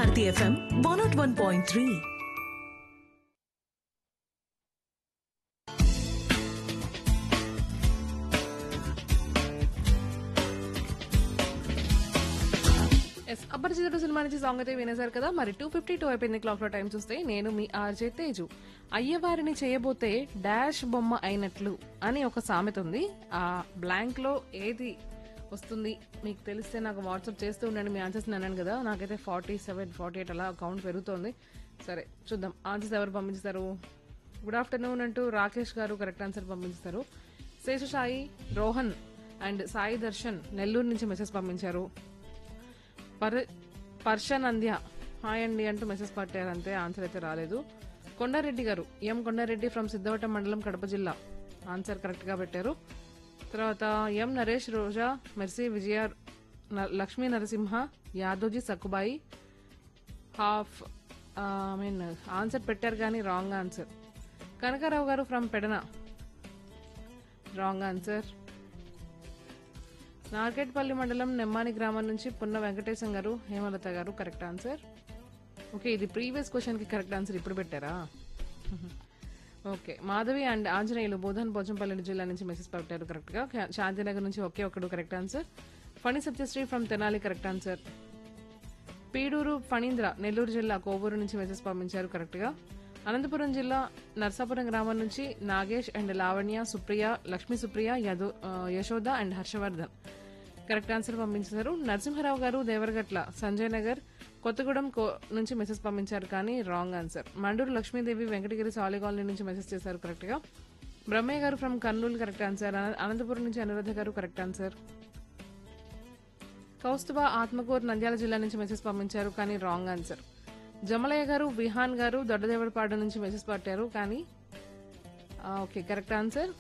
Bharati FM one nought one point three ఎస్ అపరిచితుడు సినిమా నుంచి సాంగ్ అయితే వినేశారు కదా మరి టూ ఫిఫ్టీ టూ అయిపోయింది క్లాక్ లో టైం చూస్తే నేను మీ ఆర్జే తేజు అయ్యవారిని చేయబోతే డాష్ బొమ్మ అయినట్లు అని ఒక సామెత ఉంది ఆ బ్లాంక్ లో ఏది వస్తుంది మీకు తెలిస్తే నాకు వాట్సాప్ చేస్తూ ఉండండి మీ ఆన్సర్స్ అన్నాను కదా నాకైతే ఫార్టీ సెవెన్ ఫార్టీ ఎయిట్ అలా అకౌంట్ పెరుగుతోంది సరే చూద్దాం ఆన్సర్స్ ఎవరు పంపించారు గుడ్ ఆఫ్టర్నూన్ అంటూ రాకేష్ గారు కరెక్ట్ ఆన్సర్ పంపించారు శేష సాయి రోహన్ అండ్ సాయి దర్శన్ నెల్లూరు నుంచి మెసేజ్ పంపించారు పర్ పర్షన్ అంద్య హాయ్ అండి అంటూ మెసేజ్ పట్టారు అంతే ఆన్సర్ అయితే రాలేదు కొండారెడ్డి గారు ఎం కొండారెడ్డి ఫ్రమ్ సిద్ధవటం మండలం కడప జిల్లా ఆన్సర్ కరెక్ట్ గా పెట్టారు తర్వాత ఎం నరేష్ రోజా మెర్సీ విజయ న- Lakshmi Narasimha Yadoji Sakkubai half I mean answer పెట్టారు కానీ wrong answer Kanakarao garu from Pedana wrong answer Narketpally మండలం నెమ్మాని గ్రామం నుంచి Punna Venkatesham garu Hemalatha garu correct answer okay ఇది ప్రీవియస్ క్వశ్చన్ కి కరెక్ట్ ఆన్సర్ ఇప్పుడు పెట్టారా ఓకే మాధవి అండ్ ఆంజనేయులు బోధన్ పోచంపల్లి జిల్లా నుంచి మెసేజ్ పెట్టారు కరెక్ట్ గా శాంతినగర్ నుంచి ఒకే ఒకడు correct answer Phani Satyasri from Tenali correct answer Peeduru Phanindra Nellore జిల్లా కోవూరు నుంచి మెసేజ్ పంపించారు కరెక్ట్ గా అనంతపురం జిల్లా నర్సాపురం గ్రామం నుంచి నాగేష్ అండ్ లావణ్య సుప్రియ లక్ష్మీ సుప్రియ యదో ఆ, Yashoda and Harshavardhan correct answer పంపించారు నరసింహారావు గారు దేవరగట్ల సంజయ్ నగర్ కొత్తగూడెం కో- నుంచి మెసేజ్ పంపించారు కానీ wrong answer Manduru Lakshmidevi Venkatagiri Sali colony నుంచి మెసేజ్ చేశారు కరెక్ట్ గా బ్రహ్మయ్య గారు ఫ్రమ్ కర్నూలు కరెక్ట్ ఆన్సర్ అన- అనంతపురం నుంచి అనురాధ గారు కరెక్ట్ ఆన్సర్ కౌస్తుభ ఆత్మకూరు నంద్యాల జిల్లా నుంచి మెసేజ్ పంపించారు కానీ రాంగ్ ఆన్సర్ జమలయ్య గారు విహాన్ గారు దొడ్డదేవరపాడు నుంచి మెసేజ్ పట్టారు కానీ ఆ, ఓకే కరెక్ట్ ఆన్సర్